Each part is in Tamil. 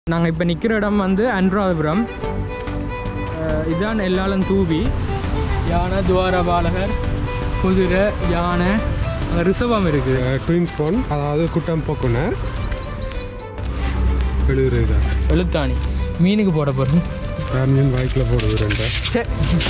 நாங்கள் இப்போ நிற்கிற இடம் வந்து அனுராதபுரம் அஹ் இதான் எல்லாலும் தூவி யானை துவாரபாலகர் குதிரை யானை அங்கே ரிசவம் இருக்குது ட்வின்ஸ் போன் அதாவது குட்டம் போக்குன எழுதுறது எழுத்தாணி மீனுக்கு போட போகிறோம் மீன் வாய்க்கில் போடுது ரெண்டு சே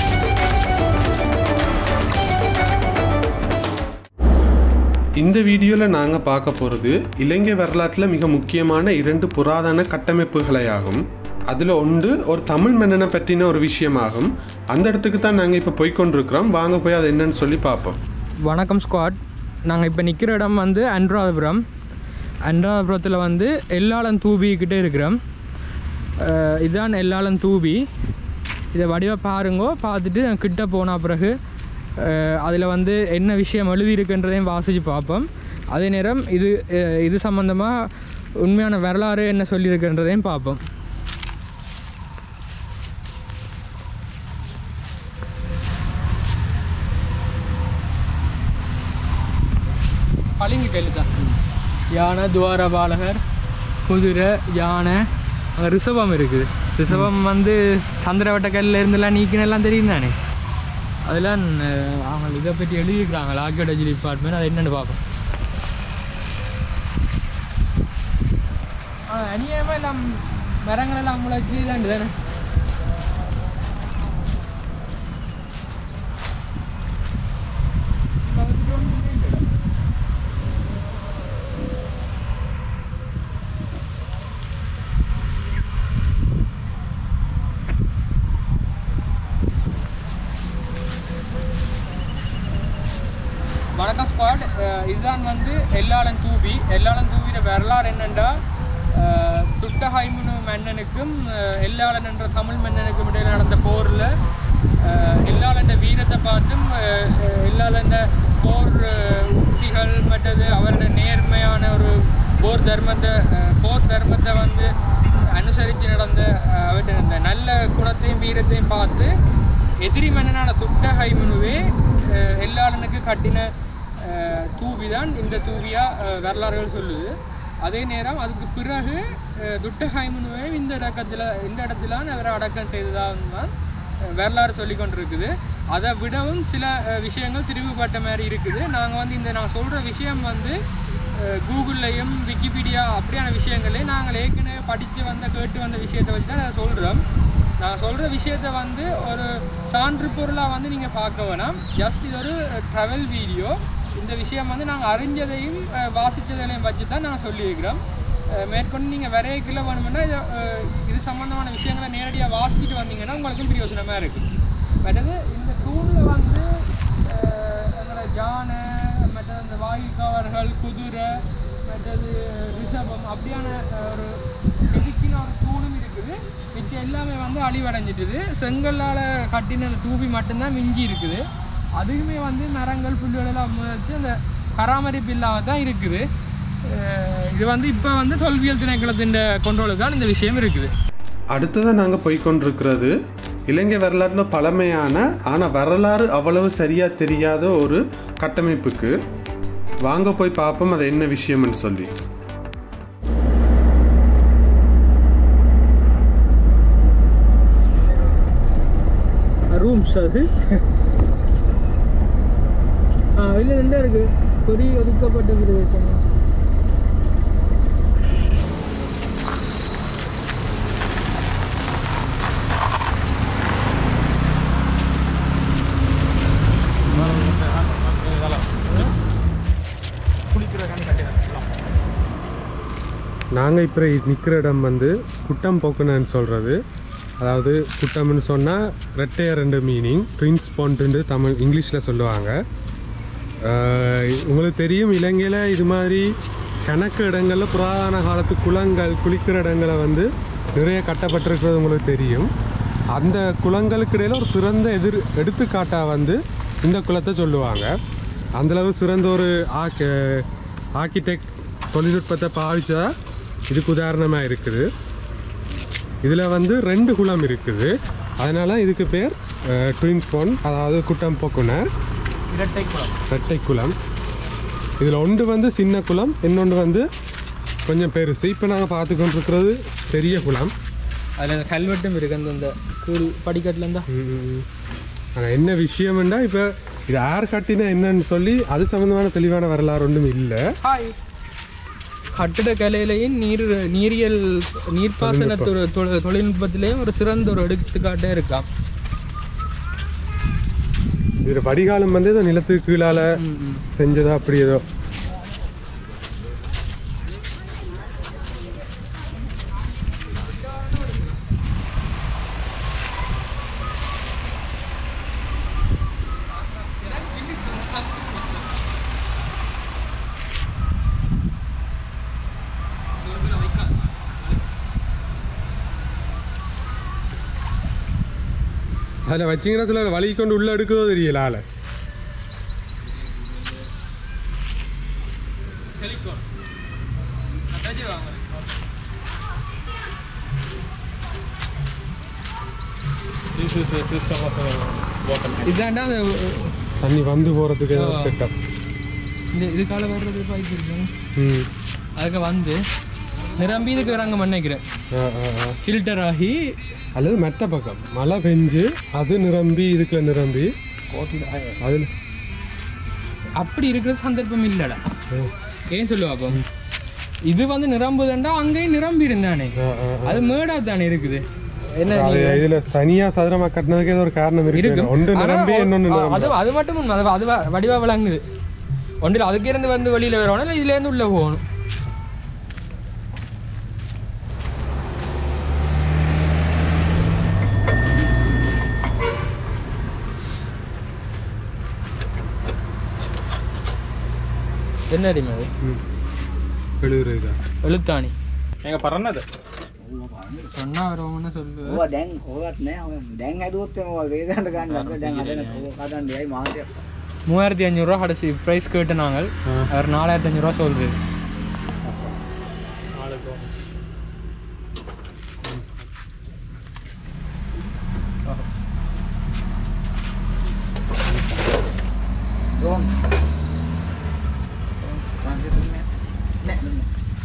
இந்த வீடியோவில் நாங்கள் பார்க்க போகிறது இலங்கை வரலாற்றில் மிக முக்கியமான இரண்டு புராதன கட்டமைப்புகளை ஆகும் அதில் ஒன்று ஒரு தமிழ் மன்னனை பற்றின ஒரு விஷயமாகும் அந்த இடத்துக்கு தான் நாங்கள் இப்போ போய்க்கொண்டிருக்கிறோம் வாங்க போய் அது என்னன்னு சொல்லி பார்ப்போம் வணக்கம் ஸ்குவாட் நாங்கள் இப்போ நிற்கிற இடம் வந்து அனுராதபுரம் அனுராதபுரத்தில் வந்து எல்லாளன் தூபிக்கிட்டே இருக்கிறோம் அஹ் இதான் எல்லாளன் தூபி இதை வடிவ பாருங்கோ பார்த்துட்டு கிட்ட போன பிறகு அதில் வந்து என்ன விஷயம் எழுதியிருக்குன்றதையும் வாசித்து பார்ப்போம் அதே நேரம் இது அஹ் இது சம்மந்தமாக உண்மையான வரலாறு என்ன சொல்லியிருக்குன்றதையும் பார்ப்போம் பளிங்கு கல் தான் யானை துவாரபாலகர் குதிரை யானை அங்கே ரிசவம் இருக்குது ரிசவம் வந்து சந்திரவட்ட கல்லில் இருந்தெல்லாம் நீக்கினெல்லாம் தெரியும் தானே அதெல்லாம் அஹ், அவங்க இதை பற்றி எழுதியிருக்கிறாங்க ஆர்கியோலஜி டிபார்ட்மெண்ட் அது என்னென்னு பார்ப்போம் அநியாயமாக எல்லாம் மரங்கள் எல்லாம் முளைச்சி தான் தானே வணக்கம் ஸ்குவாட் அஹ் இதுதான் வந்து எல்லாளன் தூவி எல்லாளன் தூவிட வரலாறு என்னென்றா அஹ் துட்டஹைமுனு மன்னனுக்கும் அஹ் எல்லாளன் என்ற தமிழ் மன்னனுக்கும் இடையில் நடந்த போரில் எல்லாளன் வீரத்தை பார்த்தும் அஹ் அஹ் எல்லாளன் போர் அஹ், உத்திகள் மற்றது அவரோட நேர்மையான ஒரு போர் தர்மத்தை அஹ், போர் தர்மத்தை வந்து அனுசரித்து நடந்த அஹ், அவருடைய அந்த நல்ல குணத்தையும் வீரத்தையும் பார்த்து எதிரி மன்னனான துட்டஹைமுனுவே அஹ், எல்லாளனுக்கு கட்டின அஹ், தூவிதான் இந்த தூவியா அஹ், வரலாறுகள் சொல்லுது அதே நேரம் அதுக்கு பிறகு அஹ், துட்டஹைமுனுவே இந்த இடக்கத்தில் இந்த இடத்துல அவரை அடக்கம் செய்ததாக தான் அஹ், வரலாறு சொல்லி கொண்டிருக்குது அதை விடவும் சில அஹ், விஷயங்கள் திரிவுபட்ட மாதிரி இருக்குது நாங்கள் வந்து இந்த நான் சொல்கிற விஷயம் வந்து அஹ், கூகுள்லையும் விக்கிபீடியா அப்படியான விஷயங்களே நாங்கள் ஏற்கனவே படித்து வந்த கேட்டு வந்த விஷயத்தை வச்சு தான் அதை சொல்கிறோம் நான் சொல்கிற விஷயத்த வந்து ஒரு சான்று பொருளாக வந்து நீங்கள் பார்க்க வேணாம் ஜஸ்ட் இது ஒரு ட்ராவல் வீடியோ இந்த விஷயம் வந்து நாங்கள் அறிஞ்சதையும் அஹ், வாசிச்சதையும் வச்சு தான் நாங்கள் சொல்லியிருக்கிறோம் அஹ், மேற்கொண்டு நீங்கள் விரைக்கில் வேணுமென்னா இது அஹ், இது சம்மந்தமான விஷயங்களை நேரடியாக வாசிச்சுட்டு வந்தீங்கன்னா உங்களுக்கும் பிரயோஜனமாக இருக்குது மற்றது இந்த தூணில் வந்து அஹ், எங்களோட யானை மற்றது அந்த வாயுக்காவர்கள் குதிரை மற்றது ரிஷபம் அப்படியான அஹ், ஒரு செதுக்கின ஒரு தூணும் இருக்குது மிச்சம் எல்லாமே வந்து அழிவடைஞ்சிட்டுது செங்கல்லால் கட்டின அந்த தூவி மட்டும்தான் மிஞ்சி இருக்குது அதுவுமே வந்து மரங்கள் புல்லுகள் எல்லாம் முளைச்சு அந்த பராமரிப்பு இல்லாமல் தான் இருக்குது அஹ், இது வந்து இப்போ வந்து தொல்வியல் திணைக்களத்தின் கொண்டோலுக்கு தான் இந்த விஷயம் இருக்குது அடுத்ததாக நாங்கள் போய்க்கொண்டிருக்கிறது இலங்கை வரலாற்றில் பழமையான ஆனால் வரலாறு அவ்வளவு சரியாக தெரியாத ஒரு கட்டமைப்புக்கு வாங்க போய் பார்ப்போம் அது என்ன விஷயம்னு சொல்லி ரூம்ஸ் அது ஆ இல்லை ரெண்டா இருக்கு கொடி ஒதுக்கப்பட்ட பிரதேசம் நாங்கள் இப்போ நிற்கிற இடம் வந்து குட்டம் போக்குனன்னு சொல்கிறது அதாவது குட்டம்னு சொன்னால் ரெட்டையர் ரெண்டு மீனிங் ட்வின்ஸ் பாண்ட்டுன்னு தமிழ் இங்கிலீஷில் சொல்லுவாங்க ஆஹ் உங்களுக்கு தெரியும் இலங்கையில் இது மாதிரி கணக்கு இடங்களில் புராதன காலத்து குளங்கள் குளிக்கிற இடங்களை வந்து நிறைய கட்டப்பட்டிருக்கிறது உங்களுக்கு தெரியும் அந்த குளங்களுக்கு இடையில ஒரு சிறந்த எதிர் எடுத்துக்காட்டாக வந்து இந்த குளத்தை சொல்லுவாங்க அந்தளவு சிறந்த ஒரு ஆக் ஆர்கிடெக்ட் தொழில்நுட்பத்தை பாவிச்சதா இதுக்கு உதாரணமாக இருக்குது இதில் வந்து ரெண்டு குளம் இருக்குது அதனால இதுக்கு பேர் ட்வின்ஸ் போன் அதாவது குட்டம் போக்குன இரட்டை குளம் ரெட்டை குளம் இதில் ஒன்று வந்து சின்ன குளம் இன்னொன்று வந்து கொஞ்சம் பெருசு இப்போ நாங்கள் பார்த்து கொண்டிருக்கிறது பெரிய குளம் அதில் கல்வெட்டும் இருக்கு அந்த அந்த கீழ் படிக்கட்டுல இருந்தா ஆனால் என்ன விஷயம்னா இப்போ இது யார் கட்டினா என்னன்னு சொல்லி அது சம்மந்தமான தெளிவான வரலாறு ஒன்றும் இல்லை ஹாய் கட்டிடக்கலையிலையும் நீர் நீரியல் நீர்ப்பாசன தொ- தொ- தொழில்நுட்பத்திலையும் ஒரு சிறந்த ஒரு எடுத்துக்காட்டே இருக்காம் இதில் வடிகாலம் வந்து ஏதோ நிலத்துக்கு கீழால ம், ம். செஞ்சதா அப்படி ஏதோ அதில் வச்சிங்கன்னா சில வழி கொண்டு உள்ள எடுக்குதோ தெரியல ஆளை ஹெலிகான் அட்டாச்சி வாங்க This is a system of uh, water. இதாண்டா அந்த தண்ணி வந்து போகிறதுக்கு செட்டப் இந்த இதுக்கால வர்றது பைப் இருக்கு ம் அதுக்கு வந்து நிரம்பி இதுக்கு இறங்க நினைக்கிறேன் ஆ ஆ ஆ ஃபில்டர் ஆகி அல்லது மெட்ட பக்கம் மழை பெஞ்சு அது நிரம்பி இதுக்குள்ள நிரம்பி அதில் அப்படி இருக்கிற சந்தர்ப்பம் இல்லைடா ஏன் சொல்லுவா அப்போ இது வந்து நிரம்புதுண்டா அங்கேயும் நிரம்பி இருந்தானே அது மேடா தானே இருக்குது என்ன அது இதுல சனியா சதுரமா கட்டினதுக்கு ஏதோ ஒரு காரணம் இருக்கு இருக்கும் ஒன்று ஆனா, நிரம்பி இன்னொன்று ஆ, அது அது மட்டும் உண்மை அது அது வ- வடிவா விளங்குது ஒன்றில் அதுக்கு இருந்து வந்து வெளியில வரணும் இல்லை இதுல இருந்து உள்ள போகணும் என்ன அடிமை அது எழுதுறதா எழுத்தாணி මේක පරන්නද சொன்னா வருவோம்னு சொல்லு ඕවා දැන් ඕවත් නෑ ඔය දැන් ඇදුවොත් එම ඔය වේදන්ට ගන්න අප දැන් හදන ඕක හදන්න යයි මාසයක් மூவாயிரத்தி அஞ்சூறுரூவா கடைசி ப்ரைஸ் கேட்டு நாங்கள் அவர் நாலாயிரத்தி அஞ்சூறுரூவா சொல்லுது රෝම් ට්‍රාන්ස්ලේට් දුන්නේ නෑ දුන්නේ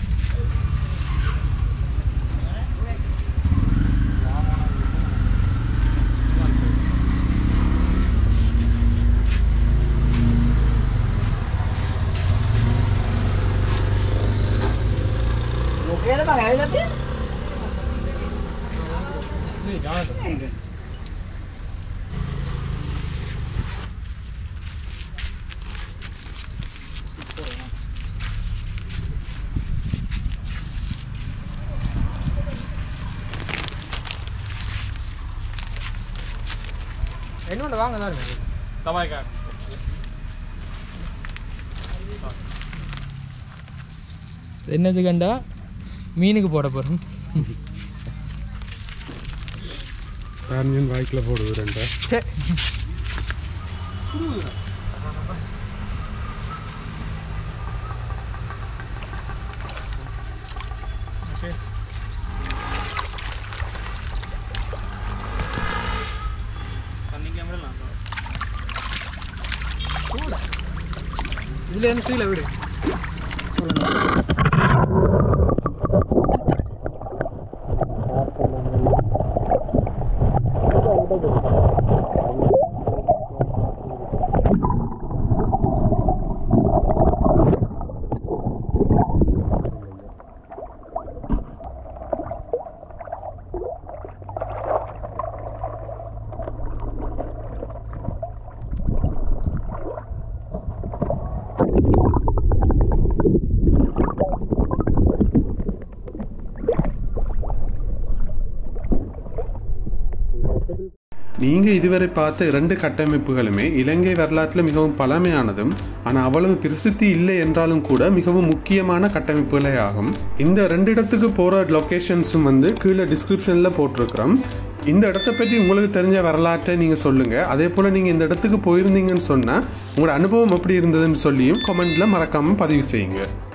මොකේද බං ඇවිල්ලා තියෙන්නේ என்னோட வாங்க தான் இருக்கு තමයි එකක්. என்னது கண்டா மீனுக்கு போட போகிறோம் பேரஞ்சன் வாய்க்கில் போடுது ரெண்டை තන්නේ කැමරා ලානවා. இதுல இருந்து கீழே விடு நீங்கள் இதுவரை பார்த்த இரண்டு கட்டமைப்புகளுமே இலங்கை வரலாற்றில் மிகவும் பழமையானதும் ஆனால் அவ்வளவு பிரசித்தி இல்லை என்றாலும் கூட மிகவும் முக்கியமான கட்டமைப்புகளே ஆகும் இந்த ரெண்டு இடத்துக்கு போகிற லொக்கேஷன்ஸும் வந்து கீழே டிஸ்கிரிப்ஷனில் போட்டிருக்கிறோம் இந்த இடத்த பற்றி உங்களுக்கு தெரிஞ்ச வரலாற்றை நீங்கள் சொல்லுங்கள் அதே போல் நீங்கள் இந்த இடத்துக்கு போயிருந்தீங்கன்னு சொன்னால் உங்களோட அனுபவம் எப்படி இருந்ததுன்னு சொல்லியும் கமெண்ட்டில் மறக்காமல் பதிவு செய்யுங்க